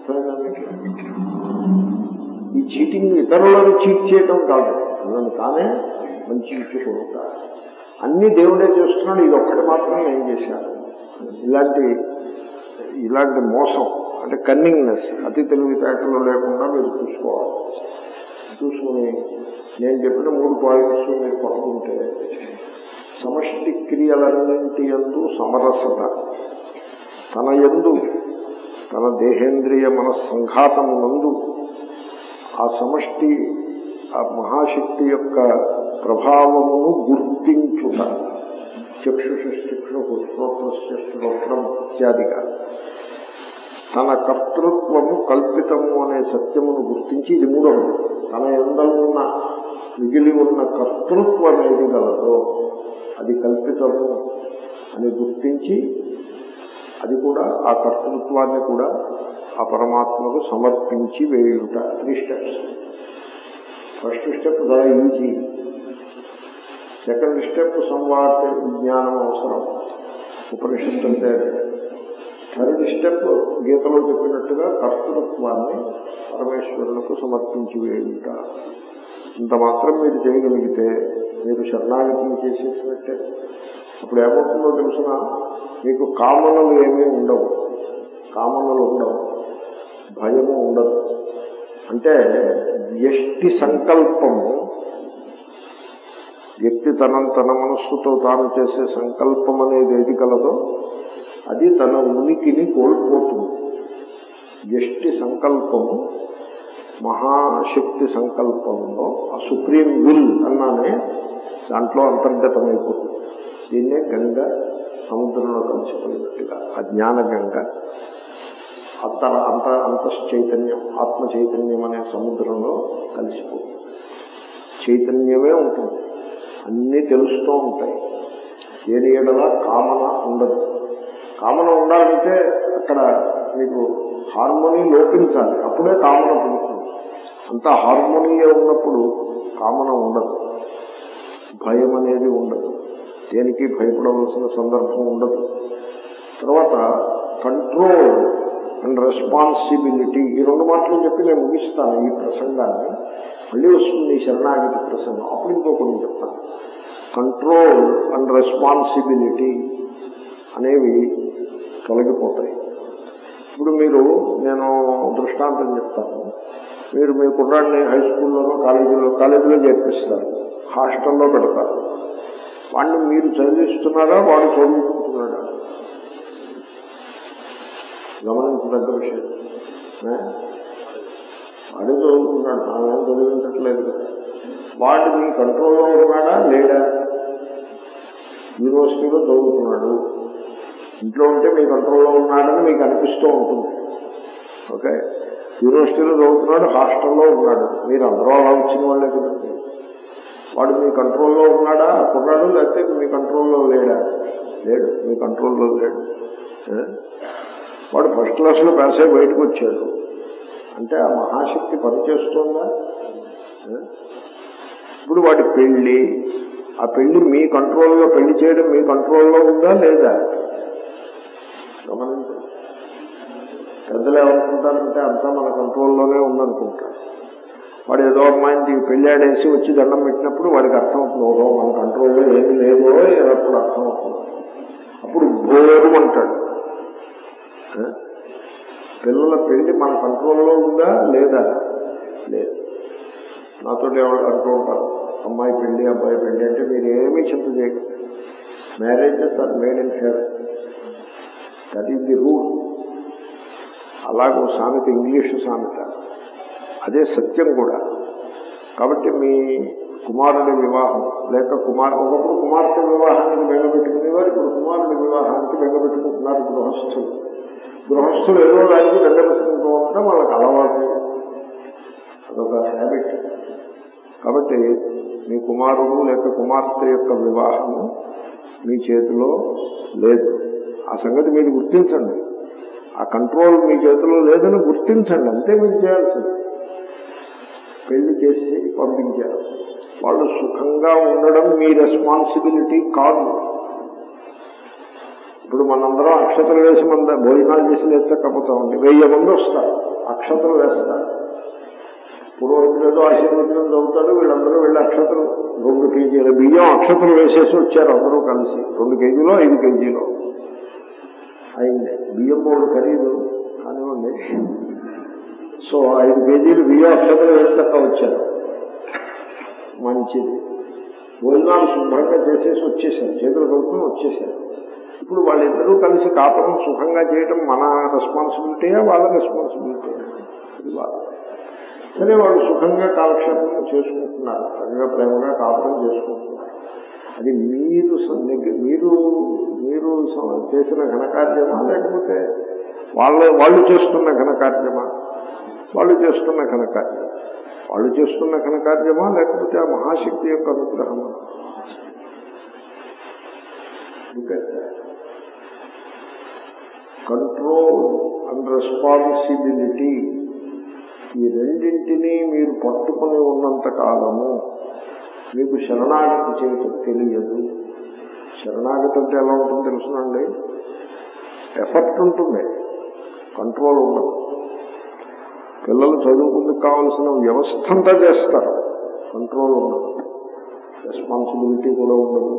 ఈ చీటింగ్ ఇతరులను చీట్ చేయటం కాదు నన్ను తానే మంచి ఇచ్చుకుంటా అన్ని దేవుడే చేస్తున్నాడు ఇది ఒక్కటి మాత్రమే నేను చేశాను ఇలాంటి ఇలాంటి మోసం అంటే కన్నింగ్నెస్ అతి తెలివితేటలు లేకుండా మీరు చూసుకోవాలి చూసుకుని నేను చెప్పిన మూడు పాయింట్స్ మీరు పట్టుకుంటే సమష్టి క్రియలన్నింటి ఎందు సమరసత తన ఎందు తన దేహేంద్రియ మనస్సంఘాతమునందు ఆ సమష్టి ఆ మహాశక్తి యొక్క ప్రభావమును గుర్తించుట చక్షుషక్షు శ్రోత్రస్య శ్రోత్రం ఇత్యాదిగా తన కర్తృత్వము కల్పితము అనే సత్యమును గుర్తించి ఇది మూడవది తన ఎందలున్న మిగిలి ఉన్న కర్తృత్వం ఏది గలదో అది కల్పితము అని గుర్తించి అది కూడా ఆ కర్తృత్వాన్ని కూడా ఆ పరమాత్మకు సమర్పించి వేయుట త్రీ స్టెప్స్ ఫస్ట్ స్టెప్ చాలా ఈజీ సెకండ్ స్టెప్ సంవాద విజ్ఞానం అవసరం ఉపనిషత్తు అంటే థర్డ్ స్టెప్ గీతలో చెప్పినట్టుగా కర్తృత్వాన్ని పరమేశ్వరులకు సమర్పించి వేయుట ఇంత మాత్రం మీరు చేయగలిగితే మీరు శరణాగతిని చేసేసినట్టే అప్పుడు ఏమవుతుందో తెలిసిన మీకు కామనలు ఏమీ ఉండవు కామనలు ఉండవు భయము ఉండదు అంటే వ్యష్టి సంకల్పము వ్యక్తి తన తన మనస్సుతో తాను చేసే సంకల్పం అనేది ఏది కలదో అది తన ఉనికిని కోల్పోతుంది వ్యష్టి సంకల్పము మహాశక్తి సంకల్పంలో ఆ సుప్రీం విల్ అన్నానే దాంట్లో అంతర్గతమైపోతుంది దీన్నే గంగ సముద్రంలో కలిసిపోయినట్టుగా ఆ జ్ఞాన గంగ అంతర అంత అంతశ్చైతన్యం ఆత్మ చైతన్యం అనే సముద్రంలో కలిసిపోతుంది చైతన్యమే ఉంటుంది అన్నీ తెలుస్తూ ఉంటాయి ఏది ఏడలా కామన ఉండదు కామన ఉండాలంటే అక్కడ మీకు హార్మోనీ లోపించాలి అప్పుడే కామన పుడుతుంది అంతా హార్మోనియే ఉన్నప్పుడు కామన ఉండదు భయం అనేది ఉండదు దేనికి భయపడవలసిన సందర్భం ఉండదు తర్వాత కంట్రోల్ అండ్ రెస్పాన్సిబిలిటీ ఈ రెండు మాటలు చెప్పి నేను ముగిస్తాను ఈ ప్రసంగాన్ని మళ్ళీ వస్తుంది ఈ శరణాగతి ప్రసంగం అప్పుడు ఇంకో కొన్ని చెప్తాను కంట్రోల్ అండ్ రెస్పాన్సిబిలిటీ అనేవి తొలగిపోతాయి ఇప్పుడు మీరు నేను దృష్టాంతం చెప్తాను మీరు మీ కుర్రాడిని హై స్కూల్లోనో కాలేజీలో కాలేజీలో చేర్పిస్తారు హాస్టల్లో పెడతారు వాడిని మీరు చదివిస్తున్నారా వాడు చదువుకుంటున్నాడా గమనించదగ్గ విషయం ఏ? వాడే చదువుతున్నాడు ఆమె చదివించట్లేదు కదా వాడు మీ కంట్రోల్లో ఉన్నాడా లేడా యూనివర్సిటీలో చదువుతున్నాడు ఇంట్లో ఉంటే మీ కంట్రోల్లో ఉన్నాడని మీకు అనిపిస్తూ ఉంటుంది ఓకే యూనివర్సిటీలో చదువుతున్నాడు హాస్టల్లో ఉన్నాడు మీరు అందరూ అలా వచ్చిన వాళ్ళే కదండి వాడు మీ కంట్రోల్లో ఉన్నాడా కుర్రాడు లేకపోతే మీ కంట్రోల్లో లేడా లేడు మీ కంట్రోల్లో లేడు ఏ? వాడు ఫస్ట్ క్లాస్లో పాస్ అయి బయటకు వచ్చాడు అంటే ఆ మహాశక్తి పనిచేస్తుందా ఏ? ఇప్పుడు వాడి పెళ్లి ఆ పెళ్లి మీ కంట్రోల్లో పెళ్లి చేయడం మీ కంట్రోల్లో ఉందా లేదా గమనించండి పెద్దలు ఏమనుకుంటారంటే అంతా మన కంట్రోల్లోనే ఉందనుకుంటారు వాడు ఏదో అమ్మాయిని పెళ్ళాడేసి వచ్చి దండం పెట్టినప్పుడు వాడికి అర్థమవుతుంది ఓహో మన కంట్రోల్లో ఏమి లేదో అప్పుడు అర్థమవుతుంది అప్పుడు బోరు అంటాడు ఆ? పిల్లల పెళ్లి మన కంట్రోల్లో ఉందా లేదా లేదు నాతో ఎవరు అంటూ ఉంటారు అమ్మాయి పెళ్లి అబ్బాయి పెళ్లి అంటే మీరు ఏమీ చింత చేయకండి marriages are made in heaven that is the rule అలాగో సామెత ఇంగ్లీషు సామెత అదే సత్యం కూడా కాబట్టి మీ కుమారుడి వివాహం లేక కుమార్ ఒకప్పుడు కుమార్తె వివాహానికి బెంగపెట్టుకునేవారు ఇప్పుడు కుమారుడి వివాహానికి బెంగపెట్టుకుంటున్నారు గృహస్థులు గృహస్థులు ఏదో దానికి బెంగపెట్టుకుంటూ ఉంటే వాళ్ళకి అలవాటు అదొక హ్యాబిట్ కాబట్టి మీ కుమారుడు లేక కుమార్తె యొక్క వివాహము మీ చేతిలో లేదు ఆ సంగతి మీరు గుర్తించండి ఆ కంట్రోల్ మీ చేతిలో లేదని గుర్తించండి అంతే మీరు చేయాల్సింది పెళ్లి చేసి పంపించారు వాళ్ళు సుఖంగా ఉండడం మీ రెస్పాన్సిబిలిటీ కాదు ఇప్పుడు మనందరం అక్షతలు వేసి మన భోజనాలు చేసి లేచకపోతామండి వెయ్యి మంది వస్తారు అక్షతలు వేస్తారు పురోహితులతో ఆశీర్వచనం చదువుతాడు వీళ్ళందరూ వెళ్ళి అక్షతలు రెండు కేజీల బియ్యం అక్షతలు వేసేసి వచ్చారు అందరూ కలిసి రెండు కేజీలో ఐదు కేజీలో అయింది బియ్యం మూడు ఖరీదు కానివ్వండి సో ఐదు కేజీలు బియ్యం అక్షతలు వేసాక వచ్చారు మంచిది భోజనాలు శుభ్రంగా చేసేసి వచ్చేసారు చేతులు కలుపుకొని వచ్చేసారు ఇప్పుడు వాళ్ళిద్దరూ కలిసి కాపురం సుఖంగా చేయడం మన రెస్పాన్సిబిలిటీయా వాళ్ళ రెస్పాన్సిబిలిటీయా ఇది వాళ్ళ సరే వాళ్ళు సుఖంగా కాలక్షేపం చేసుకుంటున్నారు చక్కగా ప్రేమగా కాపురం చేసుకుంటున్నారు అది మీరు స- మీరు మీరు స- చేసిన ఘనకార్యమా లేకపోతే వాళ్ళ వాళ్ళు చేస్తున్న ఘనకార్యమా వాళ్ళు చేస్తున్న ఘనకార్యం వాళ్ళు చేస్తున్న ఘనకార్యమా లేకపోతే ఆ మహాశక్తి యొక్క అనుగ్రహమా కంట్రోల్ అండ్ రెస్పాన్సిబిలిటీ ఈ రెండింటినీ మీరు పట్టుకుని ఉన్నంత కాలము మీకు శరణాగతి చేయటం తెలియదు శరణాగతి అంటే ఎలా ఉంటుందో తెలుసునండి ఎఫర్ట్ ఉంటుంది కంట్రోల్ ఉండదు పిల్లలు చదువుకుందుకు కావాల్సిన వ్యవస్థ అంతా చేస్తారు కంట్రోల్ ఉండదు రెస్పాన్సిబిలిటీ కూడా ఉండదు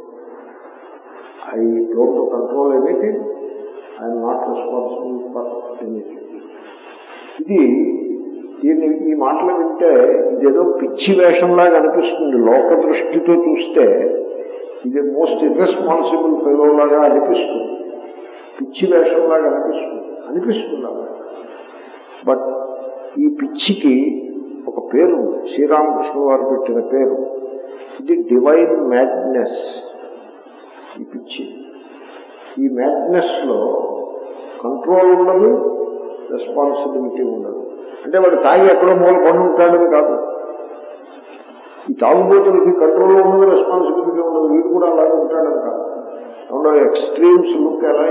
I don't control anything I'm not responsible for anything ఇది దీన్ని ఈ మాటలు వింటే ఇదేదో పిచ్చి వేషంలాగా అనిపిస్తుంది లోక దృష్టితో చూస్తే ఇది మోస్ట్ ఇర్రెస్పాన్సిబుల్ ఫెలో లాగా అనిపిస్తుంది పిచ్చి వేషంలాగా అనిపిస్తుంది అనిపిస్తుంది అలా బట్ ఈ పిచ్చికి ఒక పేరు ఉంది శ్రీరామకృష్ణ వారు పెట్టిన పేరు ఇది డివైన్ మ్యాడ్నెస్ ఈ పిచ్చి ఈ మ్యాడ్నెస్ లో కంట్రోల్ ఉండదు రెస్పాన్సిబిలిటీ ఉండదు అంటే వాడు తాగి ఎక్కడో మూల పని ఉంటాడని కాదు ఈ తాగుబోతులకి కంట్రోల్ ఉండదు రెస్పాన్సిబిలిటీ ఉండదు వీడు కూడా అలాగే ఉంటాడని కాదు అవునా ఎక్స్ట్రీమ్స్ లుక్ ఎలా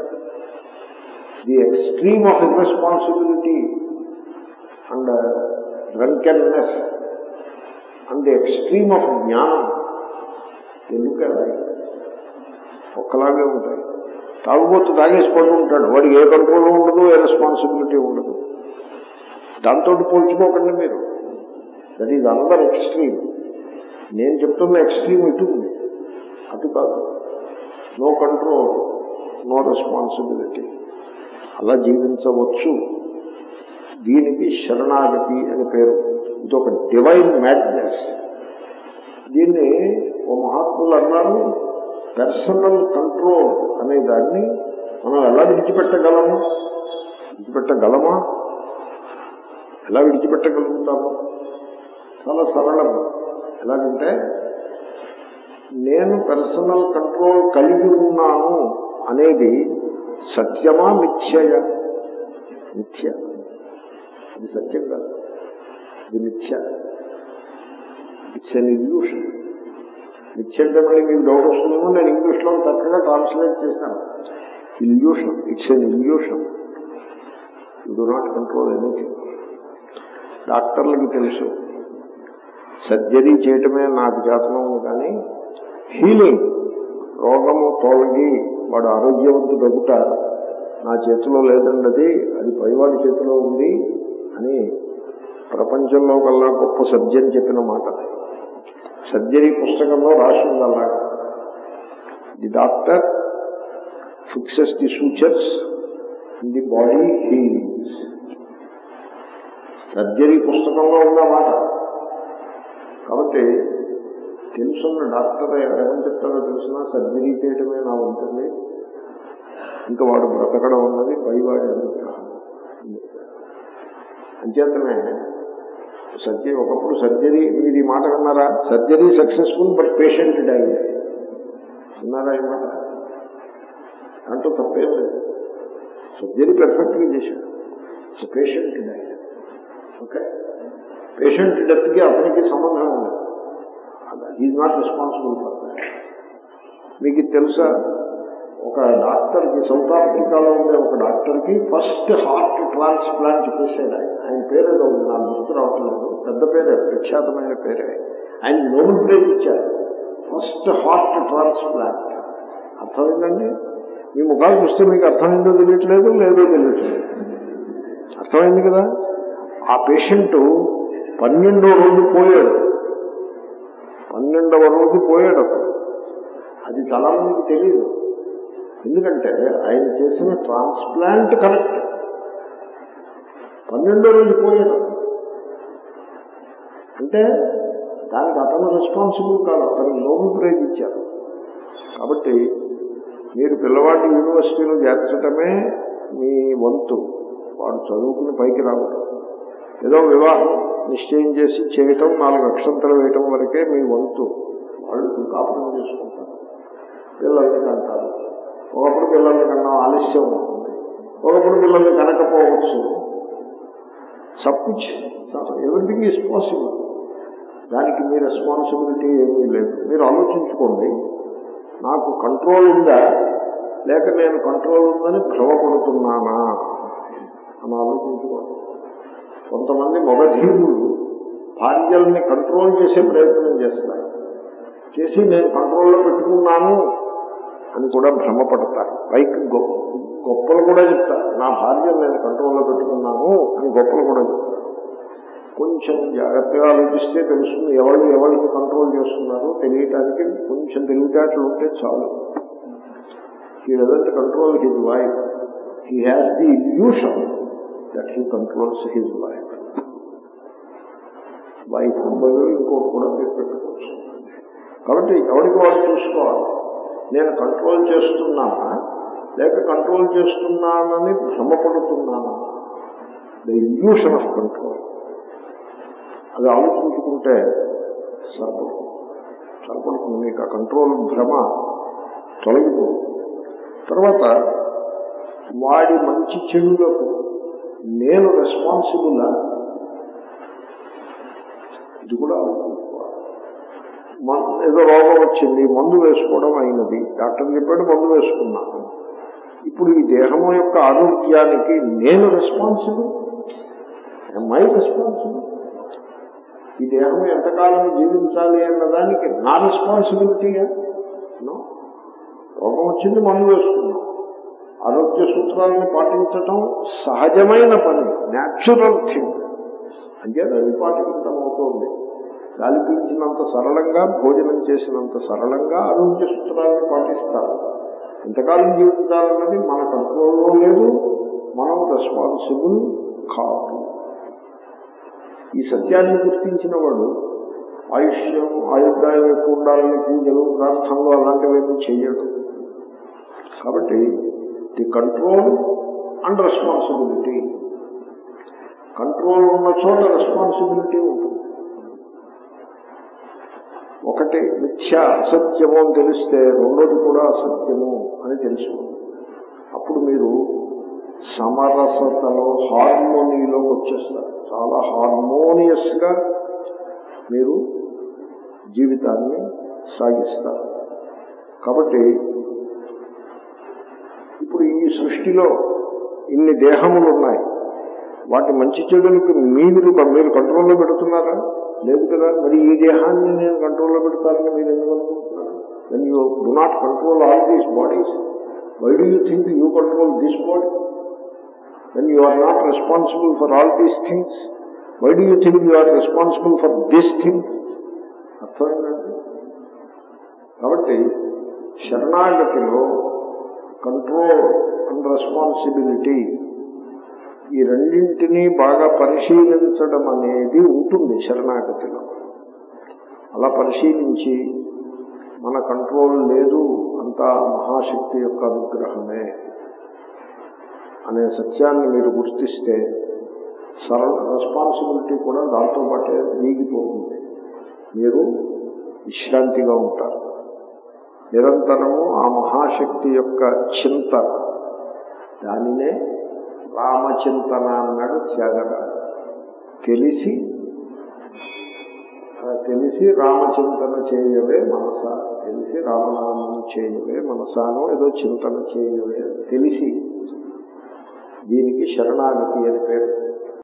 the extreme of irresponsibility and drunkenness and the extreme of జ్ఞానం ది లుక్ ఎలా ఒక్కలాగే ఉంటాయి తాగుబోతు తాగేసి పడి ఉంటాడు వాడికి ఏ కంట్రోల్ ఉండదు ఏ రెస్పాన్సిబిలిటీ ఉండదు దాంతో పోల్చుకోకండి మీరు దట్ ఈజ్ అందర్ ఎక్స్ట్రీమ్ నేను చెప్తున్న ఎక్స్ట్రీమ్ ఇటు ఉంది అటు కాదు నో కంట్రోల్ నో రెస్పాన్సిబిలిటీ అలా జీవించవచ్చు దీనికి శరణాగతి అని పేరు ఇది ఒక డివైన్ మ్యాడ్నెస్ దీన్ని ఓ మహాత్ములు అన్నారు పర్సనల్ కంట్రోల్ అనే దాన్ని మనం ఎలా విడిచిపెట్టగలము విడిచిపెట్టగలమా ఎలా విడిచిపెట్టగలుగుతాము చాలా సరళం ఎలాగంటే నేను పర్సనల్ కంట్రోల్ కలిగి ఉన్నాను అనేది సత్యమా మిథ్యయ మిథ్య అది సత్యం కాదు ఇది మిథ్య ఇట్స్ ఎన్ ఇల్యూషన్ మిథ్య అంటే మళ్ళీ మీకు డౌట్ వస్తుందేమో నేను ఇంగ్లీష్లో చక్కగా ట్రాన్స్లేట్ చేశాను illusion it's an illusion you do not control anything డాక్టర్లకి తెలుసు సర్జరీ చేయటమే నాకు జాతనం కానీ హీలింగ్ రోగము తొలగి వాడు ఆరోగ్యవంతుడగుట నా చేతిలో లేదండి అది అది పైవాడి చేతిలో ఉంది అని ప్రపంచంలో కల్లా గొప్ప సర్జన్ చెప్పిన మాట అది సర్జరీ పుస్తకంలో రాసి ఉంది అలాగా the doctor fixes the sutures the body heals surgery పుస్తకంలో ఉందన్నమాట కాబట్టి తెలుసున్న డాక్టర్ ఏమని చెప్తారో తెలిసినా సర్జరీ చేయడమే నా ఉంటుంది ఇంకా వాడు బ్రతకడం ఉన్నది పైవాడి అనుగ్రహం అంచేతనే సర్జరీ ఒకప్పుడు సర్జరీ మీరు ఈ మాట విన్నారా surgery successful but patient died విన్నారా ఈ మాట అంటూ తప్పేం లేదు సర్జరీ పెర్ఫెక్ట్గా చేశాడు so patient died okay patient డెత్కి అతనికి సంబంధం ఉండదు is not responsible for that మీకు ఇది తెలుసా ఒక డాక్టర్కి సౌత్ ఆఫ్రికాలో ఉండే ఒక డాక్టర్కి ఫస్ట్ హార్ట్ ట్రాన్స్ప్లాంట్ చేశాడు ఆయన ఆయన పేరు ఏదో ఉంది నాకు గుర్తు రావట్లేదు పెద్ద పేరే ప్రఖ్యాతమైన పేరే ఆయన నోబెల్ ప్రైజ్ ఇచ్చారు ఫస్ట్ హార్ట్ ట్రాన్స్ప్లాంట్ అర్థమైందండి మీ ముఖాలు చూస్తే మీకు అర్థమైందో తెలియట్లేదు లేదో తెలియట్లేదు అర్థమైంది కదా ఆ పేషెంట్ పన్నెండో రోజు పోయాడు పన్నెండవ రోజు పోయాడు అతను అది చాలా మందికి తెలియదు ఎందుకంటే ఆయన చేసిన ట్రాన్స్ప్లాంట్ కరెక్ట్ పన్నెండో రోజు పోయాడు అంటే దానికి అతను రెస్పాన్సిబుల్ కాదు అతను నోబెల్ ప్రైజ్ ఇచ్చారు కాబట్టి మీరు పిల్లవాడిని యూనివర్సిటీలో చేర్చడమే మీ వంతు వాడు చదువుకుని పైకి రావడం ఏదో వివాహం నిశ్చయం చేసి చేయటం నాలుగు అక్షంతలు వేయటం వరకే మీ వంతు వాళ్ళు కాపురం చేసుకుంటారు పిల్లల్ని కంటారు ఒకప్పుడు పిల్లల్ని కన్నా ఆలస్యం ఉంటుంది ఒకప్పుడు పిల్లల్ని కనకపోవచ్చు సబ్కుచ్ ఎవ్రీథింగ్ ఈజ్ పాసిబుల్ దానికి మీ రెస్పాన్సిబిలిటీ ఏమీ లేదు మీరు ఆలోచించుకోండి నాకు కంట్రోల్ ఉందా లేక నేను కంట్రోల్ ఉందని భ్రమపడుతున్నానా అని ఆలోచించుకోండి కొంతమంది మగధీరులు భార్యల్ని కంట్రోల్ చేసే ప్రయత్నం చేస్తారు చేసి నేను కంట్రోల్లో పెట్టుకున్నాను అని కూడా భ్రమపడతారు పైకి గొప్ప గొప్పలు కూడా చెప్తారు నా భార్య నేను కంట్రోల్లో పెట్టుకున్నాను అని గొప్పలు కూడా చెప్తారు కొంచెం జాగ్రత్తగా ఆలోచిస్తే తెలుస్తుంది ఎవరు ఎవరికి కంట్రోల్ చేస్తున్నారు తెలియటానికి కొంచెం తెలివితేటలు ఉంటే చాలు he doesn't control his wife he has the illusion that he controls his wife wife బదులు ఇంకోటి కూడా మీరు పెట్టుకోవచ్చు కాబట్టి ఎవరికి వాడు చూసుకోవాలి నేను కంట్రోల్ చేస్తున్నానా లేక కంట్రోల్ చేస్తున్నానని భ్రమపడుతున్నానా ద ఇల్యూషన్ ఆఫ్ కంట్రోల్ అది ఆలోచించుకుంటే సరిపడుతుంది సరిపడుతుంది మీకు ఆ కంట్రోల్ భ్రమ తొలగిపో తర్వాత వాడి మంచి చెడులకు నేను రెస్పాన్సిబుల్ ఇది కూడా ఆలోచించుకోవాలి మన- ఏదో రోగం వచ్చింది మందు వేసుకోవడం అయినది డాక్టర్ చెప్పాడు మందు వేసుకున్నాను ఇప్పుడు ఈ దేహము యొక్క ఆరోగ్యానికి నేను రెస్పాన్సిబుల్ మై రెస్పాన్సిబుల్ ఈ దేహం ఎంతకాలం జీవించాలి అన్నదానికి నా రెస్పాన్సిబిలిటీయా నో రోగం వచ్చింది మందు వేసుకున్నాం ఆరోగ్య సూత్రాలను పాటించటం సహజమైన పని న్యాచురల్ థింగ్ అంటే రవి పాటించడం అవుతుంది గాలి పీల్చినంత సరళంగా భోజనం చేసినంత సరళంగా ఆరోగ్య సూత్రాలను పాటిస్తారు ఎంతకాలం జీవించాలన్నది మన కంట్రోల్లో లేదు మనం రెస్పాన్సిబుల్ కాదు ఈ సత్యాన్ని గుర్తించిన వాడు ఆయుష్యం ఆయుర్దాయం ఎక్కువ ఉండాలని పూజలు ప్రార్థనలు అలాంటివన్నీ చేయడు కాబట్టి the control and responsibility control ఉన్న చోట రెస్పాన్సిబిలిటీ ఉంటుంది ఒకటి మిథ్య అసత్యము అని తెలిస్తే రెండోది కూడా అసత్యము అని తెలుసుకోండి అప్పుడు మీరు సమరసతలో హార్మోనీలోకి వచ్చేస్తారు చాలా హార్మోనియస్గా మీరు జీవితాన్ని సాగిస్తారు కాబట్టి ఇప్పుడు ఈ సృష్టిలో ఇన్ని దేహములు ఉన్నాయి వాటి మంచి చెడులకి మీరు మీరు కంట్రోల్లో పెడుతున్నారా లేదు కదా మరి ఈ దేహాన్ని నేను కంట్రోల్లో పెడతానని మీరు ఎందుకు అనుకుంటున్నారు then you do not control all these bodies why do you think you control this body then you are not responsible for all these things why do you think you are responsible for this thing అర్థమైందండి కాబట్టి శరణాగతిలో control and responsibility ఈ రెండింటినీ బాగా పరిశీలించడం అనేది ఉంటుంది శరణాగతిలో అలా పరిశీలించి మన కంట్రోల్ లేదు అంతా మహాశక్తి యొక్క అనుగ్రహమే అనే సత్యాన్ని మీరు గుర్తిస్తే సరళ రెస్పాన్సిబిలిటీ కూడా దాంతో పాటే వీగిపోతుంది మీరు విశ్రాంతిగా ఉంటారు నిరంతరము ఆ మహాశక్తి యొక్క చింతన దానినే రామచింతన అన్నాడు త్యాగరాజు తెలిసి తెలిసి రామచింతన చేయవే మనస తెలిసి రామనామం చేయవే మనసాను ఏదో చింతన చేయవే తెలిసి దీనికి శరణాగతి అని పేరు